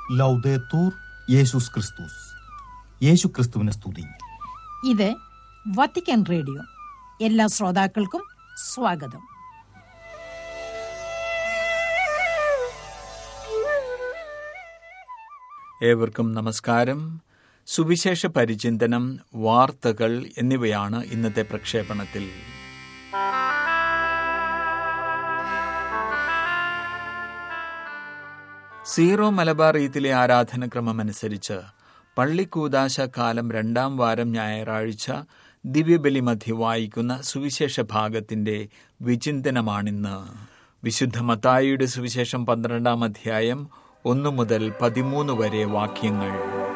ലൗദേത്തൂർ യേശുസ് ക്രിസ്തുസ് യേശു ക്രിസ്തുവിനെ സ്തുതി ഇത് വത്തിക്കാൻ റേഡിയോ എല്ലാ ശ്രോതാക്കൾക്കും സ്വാഗതം ഏവർക്കും നമസ്കാരം സുവിശേഷ പരിചിന്തനം വാർത്തകൾ എന്നിവയാണ് ഇന്നത്തെ പ്രക്ഷേപണത്തിൽ സീറോ മലബാർ ഈത്തിലെ ആരാധനക്രമമനുസരിച്ച് പള്ളിക്കൂദാശ കാലം രണ്ടാം വാരം ഞായറാഴ്ച ദിവ്യബലി മധ്യ വായിക്കുന്ന സുവിശേഷ ഭാഗത്തിന്റെ വിചിന്തനമാണിന്ന് വിശുദ്ധ മത്തായിയുടെ സുവിശേഷം പന്ത്രണ്ടാം അധ്യായം ഒന്നു മുതൽ പതിമൂന്ന് വരെ വാക്യങ്ങൾ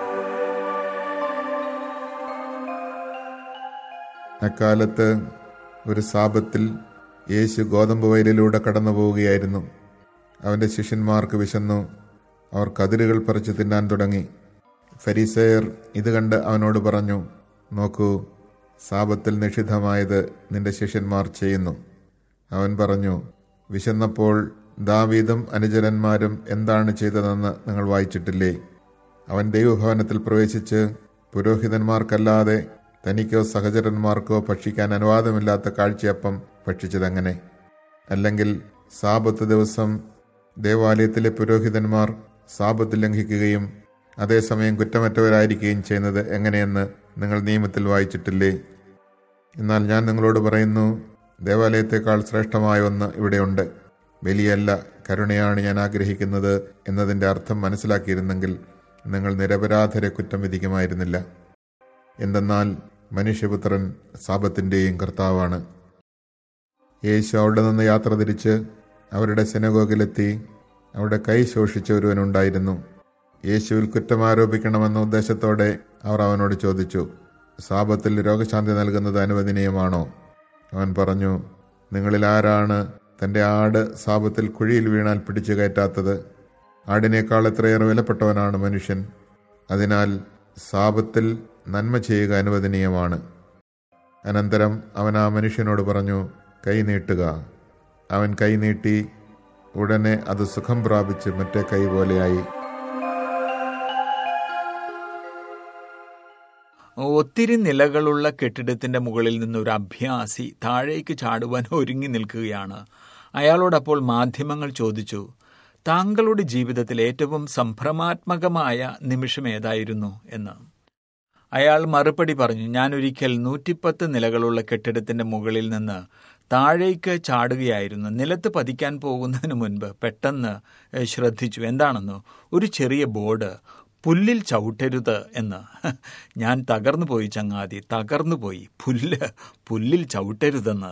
അക്കാലത്ത് ഒരു സാപത്തിൽ യേശു ഗോതമ്പ് വയലിലൂടെ കടന്നു പോവുകയായിരുന്നു അവന്റെ ശിഷ്യന്മാർക്ക് വിശന്നു അവർ കതിരുകൾ പറിച്ച് തിന്നാൻ തുടങ്ങി ഫരിസേയർ ഇത് കണ്ട് അവനോട് പറഞ്ഞു നോക്കൂ സാപത്തിൽ നിഷിദ്ധമായത് നിന്റെ ശിഷ്യന്മാർ ചെയ്യുന്നു അവൻ പറഞ്ഞു വിശന്നപ്പോൾ ദാവീദും അനുചരന്മാരും എന്താണ് ചെയ്തതെന്ന് നിങ്ങൾ വായിച്ചിട്ടില്ലേ അവൻ ദൈവഭവനത്തിൽ പ്രവേശിച്ച് പുരോഹിതന്മാർക്കല്ലാതെ തനിക്കോ സഹചരന്മാർക്കോ ഭക്ഷിക്കാൻ അനുവാദമില്ലാത്ത കാഴ്ചയപ്പം ഭക്ഷിച്ചതെങ്ങനെ അല്ലെങ്കിൽ സാപത്ത് ദിവസം ദേവാലയത്തിലെ പുരോഹിതന്മാർ സാപത്ത് ലംഘിക്കുകയും അതേസമയം കുറ്റമറ്റവരായിരിക്കുകയും ചെയ്യുന്നത് എങ്ങനെയെന്ന് നിങ്ങൾ നിയമത്തിൽ വായിച്ചിട്ടില്ലേ എന്നാൽ ഞാൻ നിങ്ങളോട് പറയുന്നു ദേവാലയത്തെക്കാൾ ശ്രേഷ്ഠമായ ഒന്ന് ഇവിടെയുണ്ട് ബലിയല്ല കരുണയാണ് ഞാൻ ആഗ്രഹിക്കുന്നത് എന്നതിൻ്റെ അർത്ഥം മനസ്സിലാക്കിയിരുന്നെങ്കിൽ നിങ്ങൾ നിരപരാധരെ കുറ്റം വിധിക്കുമായിരുന്നില്ല എന്തെന്നാൽ മനുഷ്യപുത്രൻ സാപത്തിൻ്റെയും കർത്താവാണ് യേശു അവിടെ നിന്ന് യാത്ര തിരിച്ച് അവരുടെ സിനഗോഗിലെത്തി അവിടെ കൈ ശോഷിച്ച ഒരുവനുണ്ടായിരുന്നു യേശുവിൽ കുറ്റം ആരോപിക്കണമെന്ന ഉദ്ദേശത്തോടെ അവർ അവനോട് ചോദിച്ചു സാപത്തിൽ രോഗശാന്തി നൽകുന്നത് അനുവദനീയമാണോ അവൻ പറഞ്ഞു നിങ്ങളിൽ ആരാണ് തൻ്റെ ആട് സാപത്തിൽ കുഴിയിൽ വീണാൽ പിടിച്ചു കയറ്റാത്തത് ആടിനേക്കാൾ എത്രയേറെ വിലപ്പെട്ടവനാണ് മനുഷ്യൻ അതിനാൽ സാപത്തിൽ നന്മ ചെയ്യുക അനുവദനീയമാണ് അനന്തരം അവൻ ആ മനുഷ്യനോട് പറഞ്ഞു കൈ നീട്ടുക അവൻ കൈ നീട്ടി ഉടനെ അത് സുഖം പ്രാപിച്ച് മറ്റേ കൈ പോലെയായി ഒത്തിരി നിലകളുള്ള കെട്ടിടത്തിന്റെ മുകളിൽ നിന്ന് ഒരു അഭ്യാസി താഴേക്ക് ചാടുവാൻ ഒരുങ്ങി നിൽക്കുകയാണ് അയാളോടപ്പോൾ മാധ്യമങ്ങൾ ചോദിച്ചു താങ്കളുടെ ജീവിതത്തിൽ ഏറ്റവും സംഭ്രമാത്മകമായ നിമിഷം ഏതായിരുന്നു എന്ന് അയാൾ മറുപടി പറഞ്ഞു ഞാൻ ഒരിക്കൽ നൂറ്റിപ്പത്ത് നിലകളുള്ള കെട്ടിടത്തിന്റെ മുകളിൽ നിന്ന് താഴേക്ക് ചാടുകയായിരുന്നു നിലത്ത് പതിക്കാൻ പോകുന്നതിന് മുൻപ് പെട്ടെന്ന് ശ്രദ്ധിച്ചു എന്താണെന്നോ ഒരു ചെറിയ ബോർഡ് പുല്ലിൽ ചവിട്ടരുത് എന്ന് ഞാൻ തകർന്നു പോയി ചങ്ങാതി തകർന്നു പോയി പുല്ല് പുല്ലിൽ ചവിട്ടരുതെന്ന്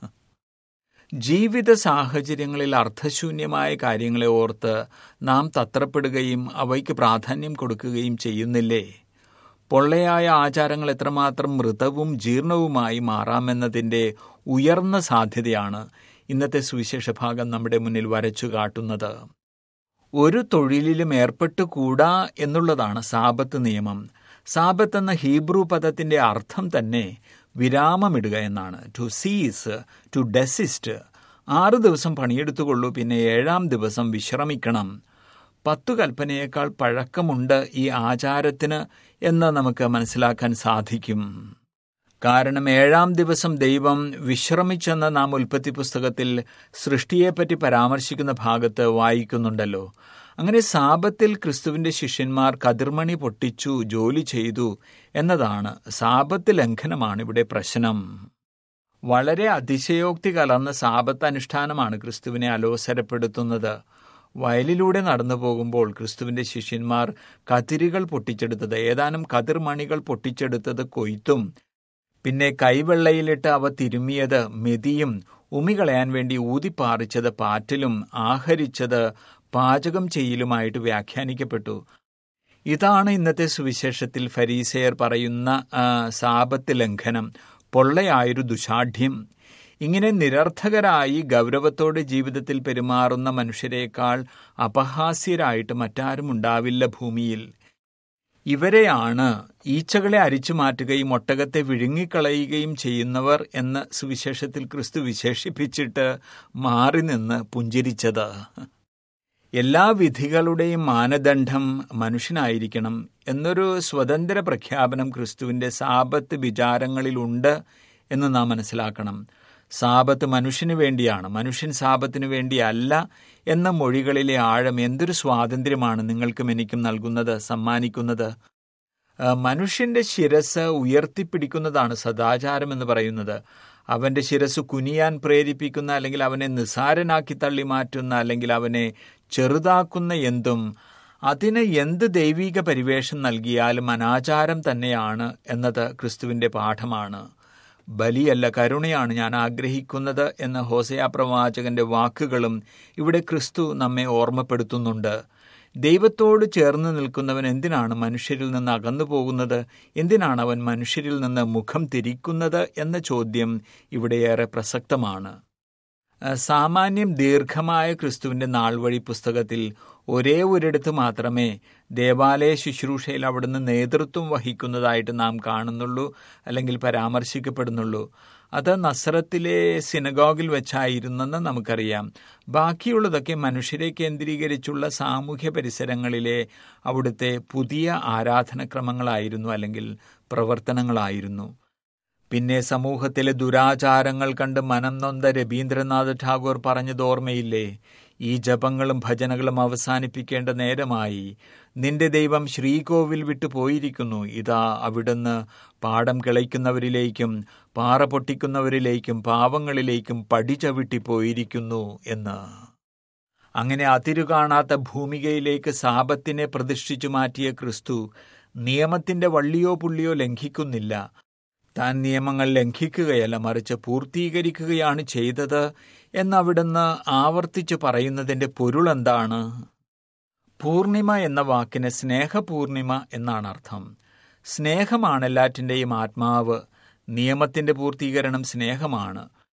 ജീവിത സാഹചര്യങ്ങളിൽ അർത്ഥശൂന്യമായ കാര്യങ്ങളെ ഓർത്ത് നാം തത്രപ്പെടുകയും അവയ്ക്ക് പ്രാധാന്യം കൊടുക്കുകയും ചെയ്യുന്നില്ലേ പൊള്ളയായ ആചാരങ്ങൾ എത്രമാത്രം മൃതവും ജീർണവുമായി മാറാമെന്നതിൻ്റെ ഉയർന്ന സാധ്യതയാണ് ഇന്നത്തെ സുവിശേഷ ഭാഗം നമ്മുടെ മുന്നിൽ വരച്ചു കാട്ടുന്നത് ഒരു തൊഴിലിലും ഏർപ്പെട്ടുകൂടാ എന്നുള്ളതാണ് സാപത്ത് നിയമം സാപത്ത് എന്ന ഹീബ്രു പദത്തിന്റെ അർത്ഥം തന്നെ വിരാമമിടുക എന്നാണ് ടു സീസ് ടു ഡെസിസ്റ്റ് ആറ് ദിവസം പണിയെടുത്തുകൊള്ളൂ പിന്നെ ഏഴാം ദിവസം വിശ്രമിക്കണം പത്തു കൽപ്പനയേക്കാൾ പഴക്കമുണ്ട് ഈ ആചാരത്തിന് എന്ന് നമുക്ക് മനസ്സിലാക്കാൻ സാധിക്കും കാരണം ഏഴാം ദിവസം ദൈവം വിശ്രമിച്ചെന്ന് നാം ഉൽപ്പത്തി പുസ്തകത്തിൽ സൃഷ്ടിയെപ്പറ്റി പരാമർശിക്കുന്ന ഭാഗത്ത് വായിക്കുന്നുണ്ടല്ലോ അങ്ങനെ സാപത്തിൽ ക്രിസ്തുവിന്റെ ശിഷ്യന്മാർ കതിർമണി പൊട്ടിച്ചു ജോലി ചെയ്തു എന്നതാണ് സാപത്ത് ലംഘനമാണ് ഇവിടെ പ്രശ്നം വളരെ അതിശയോക്തി കലർന്ന സാപത്ത് അനുഷ്ഠാനമാണ് ക്രിസ്തുവിനെ അലോസരപ്പെടുത്തുന്നത് വയലിലൂടെ നടന്നു പോകുമ്പോൾ ക്രിസ്തുവിന്റെ ശിഷ്യന്മാർ കതിരുകൾ പൊട്ടിച്ചെടുത്തത് ഏതാനും കതിർമണികൾ പൊട്ടിച്ചെടുത്തത് കൊയ്ത്തും പിന്നെ കൈവെള്ളയിലിട്ട് അവ തിരുമിയത് മെതിയും ഉമികളയാൻ വേണ്ടി ഊതിപ്പാറിച്ചത് പാറ്റിലും ആഹരിച്ചത് പാചകം ചെയ്യലുമായിട്ട് വ്യാഖ്യാനിക്കപ്പെട്ടു ഇതാണ് ഇന്നത്തെ സുവിശേഷത്തിൽ ഫരീസയർ പറയുന്ന സാപത്ത് ലംഘനം പൊള്ളയായൊരു ദുശാഠ്യം ഇങ്ങനെ നിരർത്ഥകരായി ഗൗരവത്തോടെ ജീവിതത്തിൽ പെരുമാറുന്ന മനുഷ്യരെക്കാൾ അപഹാസ്യരായിട്ട് മറ്റാരും ഉണ്ടാവില്ല ഭൂമിയിൽ ഇവരെയാണ് ഈച്ചകളെ അരിച്ചു മാറ്റുകയും ഒട്ടകത്തെ വിഴുങ്ങിക്കളയുകയും ചെയ്യുന്നവർ എന്ന് സുവിശേഷത്തിൽ ക്രിസ്തു വിശേഷിപ്പിച്ചിട്ട് മാറി നിന്ന് പുഞ്ചിരിച്ചത് എല്ലാ വിധികളുടെയും മാനദണ്ഡം മനുഷ്യനായിരിക്കണം എന്നൊരു സ്വതന്ത്ര പ്രഖ്യാപനം ക്രിസ്തുവിൻ്റെ സാപത്ത് വിചാരങ്ങളിലുണ്ട് എന്ന് നാം മനസ്സിലാക്കണം സാപത്ത് മനുഷ്യന് വേണ്ടിയാണ് മനുഷ്യൻ സാപത്തിനു വേണ്ടിയല്ല എന്ന മൊഴികളിലെ ആഴം എന്തൊരു സ്വാതന്ത്ര്യമാണ് നിങ്ങൾക്കും എനിക്കും നൽകുന്നത് സമ്മാനിക്കുന്നത് മനുഷ്യന്റെ ശിരസ് ഉയർത്തിപ്പിടിക്കുന്നതാണ് സദാചാരം എന്ന് പറയുന്നത് അവന്റെ ശിരസ് കുനിയാൻ പ്രേരിപ്പിക്കുന്ന അല്ലെങ്കിൽ അവനെ നിസാരനാക്കി തള്ളി മാറ്റുന്ന അല്ലെങ്കിൽ അവനെ ചെറുതാക്കുന്ന എന്തും അതിന് എന്ത് ദൈവിക പരിവേഷം നൽകിയാലും അനാചാരം തന്നെയാണ് എന്നത് ക്രിസ്തുവിന്റെ പാഠമാണ് ബലിയല്ല കരുണയാണ് ഞാൻ ആഗ്രഹിക്കുന്നത് എന്ന ഹോസയ പ്രവാചകന്റെ വാക്കുകളും ഇവിടെ ക്രിസ്തു നമ്മെ ഓർമ്മപ്പെടുത്തുന്നുണ്ട് ദൈവത്തോട് ചേർന്ന് നിൽക്കുന്നവൻ എന്തിനാണ് മനുഷ്യരിൽ നിന്ന് അകന്നു പോകുന്നത് എന്തിനാണ് അവൻ മനുഷ്യരിൽ നിന്ന് മുഖം തിരിക്കുന്നത് എന്ന ചോദ്യം ഇവിടെയേറെ പ്രസക്തമാണ് സാമാന്യം ദീർഘമായ ക്രിസ്തുവിന്റെ നാൾവഴി പുസ്തകത്തിൽ ഒരേ ഒരിടത്ത് മാത്രമേ ദേവാലയ ശുശ്രൂഷയിൽ അവിടുന്ന് നേതൃത്വം വഹിക്കുന്നതായിട്ട് നാം കാണുന്നുള്ളൂ അല്ലെങ്കിൽ പരാമർശിക്കപ്പെടുന്നുള്ളൂ അത് നസ്രത്തിലെ സിനഗോഗിൽ വെച്ചായിരുന്നെന്ന് നമുക്കറിയാം ബാക്കിയുള്ളതൊക്കെ മനുഷ്യരെ കേന്ദ്രീകരിച്ചുള്ള സാമൂഹ്യ പരിസരങ്ങളിലെ അവിടുത്തെ പുതിയ ആരാധനക്രമങ്ങളായിരുന്നു അല്ലെങ്കിൽ പ്രവർത്തനങ്ങളായിരുന്നു പിന്നെ സമൂഹത്തിലെ ദുരാചാരങ്ങൾ കണ്ട് മനം നൊന്ത രവീന്ദ്രനാഥ് ടാഗോർ പറഞ്ഞത് ഓർമ്മയില്ലേ ഈ ജപങ്ങളും ഭജനകളും അവസാനിപ്പിക്കേണ്ട നേരമായി നിന്റെ ദൈവം ശ്രീകോവിൽ വിട്ടു പോയിരിക്കുന്നു ഇതാ അവിടുന്ന് പാടം കിളയ്ക്കുന്നവരിലേക്കും പാറ പൊട്ടിക്കുന്നവരിലേക്കും പാവങ്ങളിലേക്കും പടി ചവിട്ടി പോയിരിക്കുന്നു എന്ന് അങ്ങനെ അതിരുകാണാത്ത ഭൂമികയിലേക്ക് സാപത്തിനെ പ്രതിഷ്ഠിച്ചു മാറ്റിയ ക്രിസ്തു നിയമത്തിന്റെ വള്ളിയോ പുള്ളിയോ ലംഘിക്കുന്നില്ല താൻ നിയമങ്ങൾ ലംഘിക്കുകയല്ല മറിച്ച് പൂർത്തീകരിക്കുകയാണ് ചെയ്തത് എന്നവിടുന്ന് ആവർത്തിച്ച് പറയുന്നതിന്റെ പൊരുളെന്താണ് പൂർണിമ എന്ന വാക്കിന് സ്നേഹപൂർണിമ എന്നാണ് അർത്ഥം സ്നേഹമാണ് എല്ലാറ്റിൻ്റെയും ആത്മാവ് നിയമത്തിന്റെ പൂർത്തീകരണം സ്നേഹമാണ്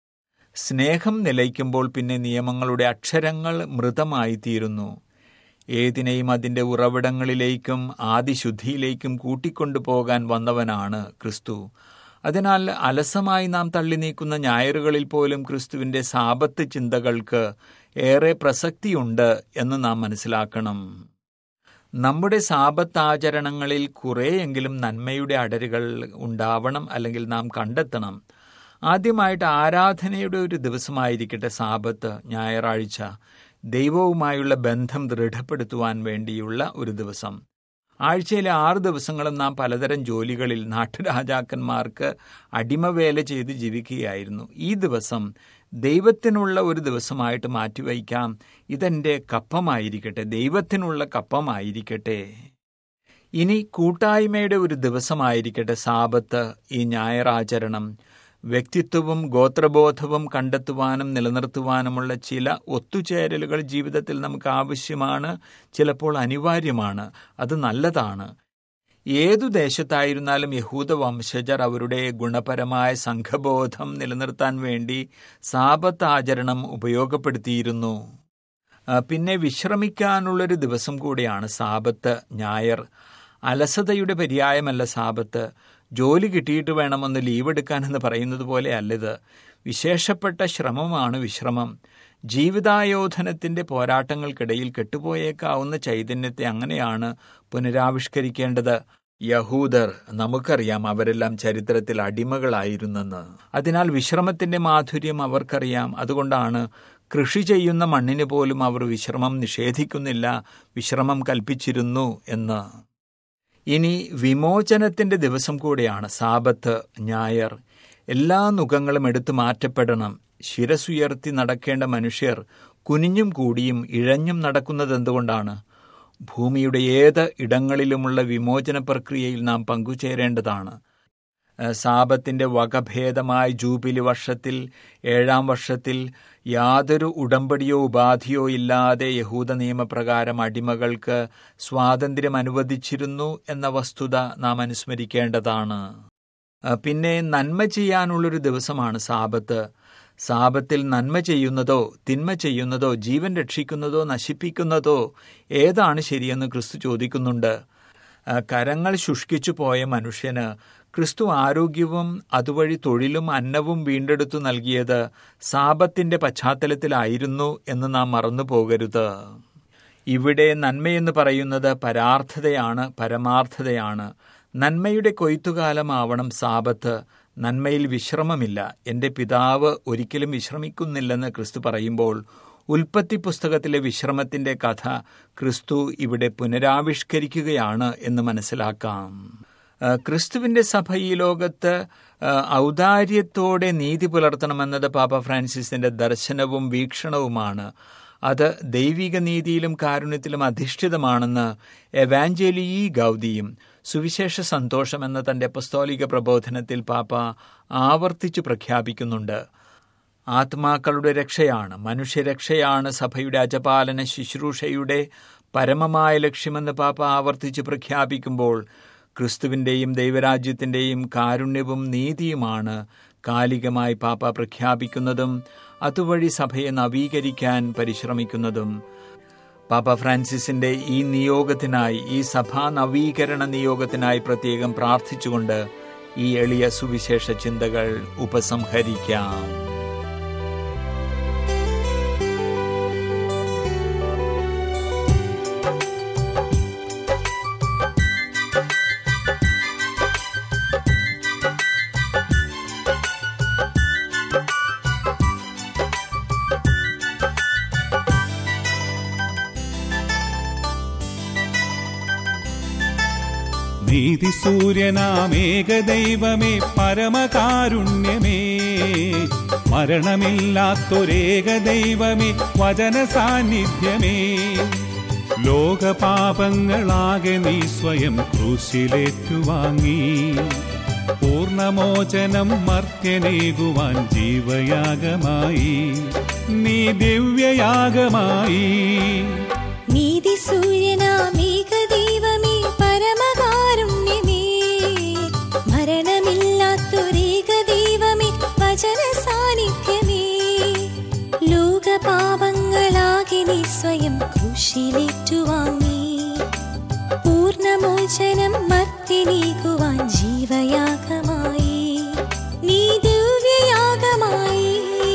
സ്നേഹം നിലയ്ക്കുമ്പോൾ പിന്നെ നിയമങ്ങളുടെ അക്ഷരങ്ങൾ മൃതമായി തീരുന്നു ഏതിനെയും അതിൻ്റെ ഉറവിടങ്ങളിലേക്കും ആദിശുദ്ധിയിലേക്കും കൂട്ടിക്കൊണ്ടുപോകാൻ വന്നവനാണ് ക്രിസ്തു അതിനാൽ അലസമായി നാം തള്ളി നീക്കുന്ന ഞായറുകളിൽ പോലും ക്രിസ്തുവിന്റെ സാപത്ത് ചിന്തകൾക്ക് ഏറെ പ്രസക്തിയുണ്ട് എന്ന് നാം മനസ്സിലാക്കണം നമ്മുടെ സാപത്താചരണങ്ങളിൽ കുറേയെങ്കിലും നന്മയുടെ അടരുകൾ ഉണ്ടാവണം അല്ലെങ്കിൽ നാം കണ്ടെത്തണം ആദ്യമായിട്ട് ആരാധനയുടെ ഒരു ദിവസമായിരിക്കട്ടെ സാപത്ത് ഞായറാഴ്ച ദൈവവുമായുള്ള ബന്ധം ദൃഢപ്പെടുത്തുവാൻ വേണ്ടിയുള്ള ഒരു ദിവസം ആഴ്ചയിലെ ആറ് ദിവസങ്ങളും നാം പലതരം ജോലികളിൽ നാട്ടുരാജാക്കന്മാർക്ക് അടിമവേല ചെയ്ത് ജീവിക്കുകയായിരുന്നു ഈ ദിവസം ദൈവത്തിനുള്ള ഒരു ദിവസമായിട്ട് മാറ്റിവയ്ക്കാം ഇതെന്റെ കപ്പമായിരിക്കട്ടെ ദൈവത്തിനുള്ള കപ്പമായിരിക്കട്ടെ ഇനി കൂട്ടായ്മയുടെ ഒരു ദിവസമായിരിക്കട്ടെ സാപത്ത് ഈ ഞായറാചരണം വ്യക്തിത്വവും ഗോത്രബോധവും കണ്ടെത്തുവാനും നിലനിർത്തുവാനുമുള്ള ചില ഒത്തുചേരലുകൾ ജീവിതത്തിൽ നമുക്ക് ആവശ്യമാണ് ചിലപ്പോൾ അനിവാര്യമാണ് അത് നല്ലതാണ് ഏതു ദേശത്തായിരുന്നാലും യഹൂദ വംശജർ അവരുടെ ഗുണപരമായ സംഘബോധം നിലനിർത്താൻ വേണ്ടി സാപത്ത് ആചരണം ഉപയോഗപ്പെടുത്തിയിരുന്നു പിന്നെ വിശ്രമിക്കാനുള്ളൊരു ദിവസം കൂടിയാണ് സാപത്ത് ഞായർ അലസതയുടെ പര്യായമല്ല സാപത്ത് ജോലി കിട്ടിയിട്ട് വേണമെന്ന് ലീവ് എടുക്കാനെന്ന് പറയുന്നത് പോലെ അല്ലത് വിശേഷപ്പെട്ട ശ്രമമാണ് വിശ്രമം ജീവിതായോധനത്തിന്റെ പോരാട്ടങ്ങൾക്കിടയിൽ കെട്ടുപോയേക്കാവുന്ന ചൈതന്യത്തെ അങ്ങനെയാണ് പുനരാവിഷ്കരിക്കേണ്ടത് യഹൂദർ നമുക്കറിയാം അവരെല്ലാം ചരിത്രത്തിൽ അടിമകളായിരുന്നെന്ന് അതിനാൽ വിശ്രമത്തിന്റെ മാധുര്യം അവർക്കറിയാം അതുകൊണ്ടാണ് കൃഷി ചെയ്യുന്ന മണ്ണിന് പോലും അവർ വിശ്രമം നിഷേധിക്കുന്നില്ല വിശ്രമം കൽപ്പിച്ചിരുന്നു എന്ന് ഇനി വിമോചനത്തിന്റെ ദിവസം കൂടെയാണ് സാപത്ത് ഞായർ എല്ലാ നുഖങ്ങളും എടുത്തു മാറ്റപ്പെടണം ശിരസുയർത്തി നടക്കേണ്ട മനുഷ്യർ കുനിഞ്ഞും കൂടിയും ഇഴഞ്ഞും നടക്കുന്നത് എന്തുകൊണ്ടാണ് ഭൂമിയുടെ ഏത് ഇടങ്ങളിലുമുള്ള വിമോചന പ്രക്രിയയിൽ നാം പങ്കുചേരേണ്ടതാണ് സാപത്തിന്റെ വകഭേദമായ ജൂബിലി വർഷത്തിൽ ഏഴാം വർഷത്തിൽ യാതൊരു ഉടമ്പടിയോ ഉപാധിയോ ഇല്ലാതെ യഹൂദ നിയമപ്രകാരം അടിമകൾക്ക് സ്വാതന്ത്ര്യം അനുവദിച്ചിരുന്നു എന്ന വസ്തുത നാം അനുസ്മരിക്കേണ്ടതാണ് പിന്നെ നന്മ ചെയ്യാനുള്ളൊരു ദിവസമാണ് സാപത്ത് സാപത്തിൽ നന്മ ചെയ്യുന്നതോ തിന്മ ചെയ്യുന്നതോ ജീവൻ രക്ഷിക്കുന്നതോ നശിപ്പിക്കുന്നതോ ഏതാണ് ശരിയെന്ന് ക്രിസ്തു ചോദിക്കുന്നുണ്ട് കരങ്ങൾ ശുഷ്കിച്ചു പോയ മനുഷ്യന് ക്രിസ്തു ആരോഗ്യവും അതുവഴി തൊഴിലും അന്നവും വീണ്ടെടുത്തു നൽകിയത് സാപത്തിന്റെ പശ്ചാത്തലത്തിലായിരുന്നു എന്ന് നാം മറന്നു പോകരുത് ഇവിടെ നന്മയെന്ന് പറയുന്നത് പരാർത്ഥതയാണ് പരമാർത്ഥതയാണ് നന്മയുടെ കൊയ്ത്തുകാലമാവണം സാപത്ത് നന്മയിൽ വിശ്രമമില്ല എൻ്റെ പിതാവ് ഒരിക്കലും വിശ്രമിക്കുന്നില്ലെന്ന് ക്രിസ്തു പറയുമ്പോൾ ഉൽപ്പത്തി പുസ്തകത്തിലെ വിശ്രമത്തിന്റെ കഥ ക്രിസ്തു ഇവിടെ പുനരാവിഷ്കരിക്കുകയാണ് എന്ന് മനസ്സിലാക്കാം ആ, ക്രിസ്തുവിന്റെ സഭ ഈ ലോകത്ത് ആ, ഔദാര്യത്തോടെ നീതി പുലർത്തണമെന്നത് പാപ്പ ഫ്രാൻസിസിന്റെ ദർശനവും വീക്ഷണവുമാണ് അത് ദൈവിക നീതിയിലും കാരുണ്യത്തിലും അധിഷ്ഠിതമാണെന്ന് എവാഞ്ചലിയി ഗൗദിയും സുവിശേഷ സന്തോഷം എന്ന തന്റെ അപ്പസ്തോലിക പ്രബോധനത്തിൽ പാപ്പ ആവർത്തിച്ചു പ്രഖ്യാപിക്കുന്നുണ്ട് ആത്മാക്കളുടെ രക്ഷയാണ് മനുഷ്യരക്ഷയാണ് സഭയുടെ അജപാലന ശുശ്രൂഷയുടെ പരമമായ ലക്ഷ്യമെന്ന് പാപ്പ ആവർത്തിച്ച് പ്രഖ്യാപിക്കുമ്പോൾ ക്രിസ്തുവിൻ്റെയും ദൈവരാജ്യത്തിൻ്റെയും കാരുണ്യവും നീതിയുമാണ് കാലികമായി പാപ്പ പ്രഖ്യാപിക്കുന്നതും അതുവഴി സഭയെ നവീകരിക്കാൻ പരിശ്രമിക്കുന്നതും പാപ്പ ഫ്രാൻസിസിന്റെ ഈ നിയോഗത്തിനായി ഈ സഭാ നവീകരണ നിയോഗത്തിനായി പ്രത്യേകം പ്രാർത്ഥിച്ചുകൊണ്ട് ഈ എളിയ സുവിശേഷ ചിന്തകൾ ഉപസംഹരിക്കാം നീതി സൂര്യനാമേകദൈവമേ പരമകാരുണ്യമേ മരണമില്ലാത്തൊരേക ദൈവമേ വചന സാന്നിധ്യമേ ലോകപാപങ്ങളാകെ നീ സ്വയം ക്രൂശിലേറ്റുവാങ്ങി പൂർണമോചനം മർത്യനേകുവാൻ ജീവയാഗമായി നീ ദിവ്യയാഗമായി നീതി സൂര്യനാമേക ദൈവമേ പരമകാരുണ്യമേ മരണമില്ലാത്തൊരേക ദൈവമേ വചന സാന്നിധ്യമേ ലോകപാപങ്ങളാകെ നീ സ്വയം ക്രൂശിലേറ്റുവാങ്ങി പൂർണമോചനം മർത്തിനീകുവാൻ ജീവയാഗമായി നീ ദിവ്യയാഗമായി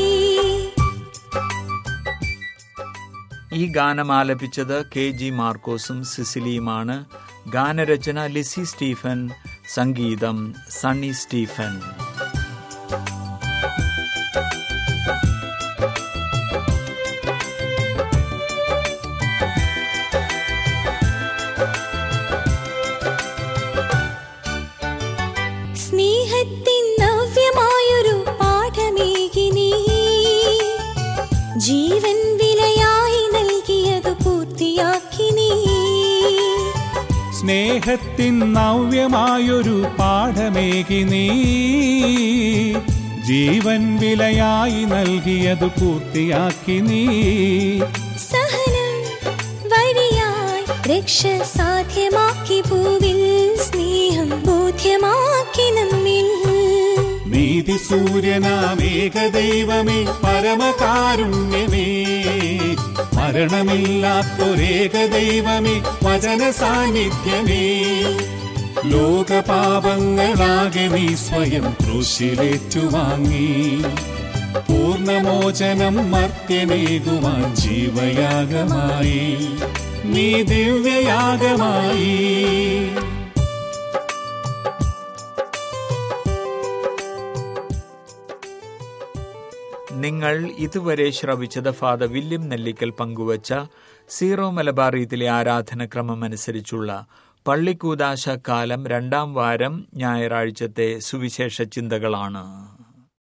ഈ ഗാനം ആലപിച്ചത് കെ ജി മാർക്കോസും സിസിലിയുമാണ് ഗാനരചന ലിസി സ്റ്റീഫൻ സംഗീതം സണ്ണി സ്റ്റീഫൻ സ്നേഹത്തിൻ നവ്യമായൊരു പാഠമേകി നീ ജീവൻ വിലയായി നൽകിയത് പൂർത്തിയാക്കി നീ സ്നേഹത്തിൻ നവ്യമായൊരു പാഠമേകി നീ ജീവൻ വിലയായി നൽകിയത് പൂർത്തിയാക്കി നീ സഹനം വഴിയായി രക്ഷ സാധ്യമാക്കി ഭൂവിൽ സ്നേഹം ബോധ്യമാക്കി നമ്മിൽ നീതി സൂര്യനാമേക ദൈവമേ പരമകാരുണ്യമേ മരണമില്ലാത്തൊരേക ദൈവമേ വചന സാന്നിധ്യമേ ലോകപാപങ്ങളാകെ നീ സ്വയം ക്രൂശിലേറ്റുവാങ്ങി പൂർണമോചനം മർത്യനേകുവാൻ ജീവയാഗമായി നീ ദിവ്യയാഗമായി നിങ്ങൾ ഇതുവരെ ശ്രവിച്ചത് ഫാദർ വില്യം നെല്ലിക്കൽ പങ്കുവച്ച സീറോ മലബാറീത്തിലെ ആരാധനക്രമം അനുസരിച്ചുള്ള പള്ളിക്കൂദാശ കാലം രണ്ടാം വാരം ഞായറാഴ്ചത്തെ സുവിശേഷ ചിന്തകളാണ്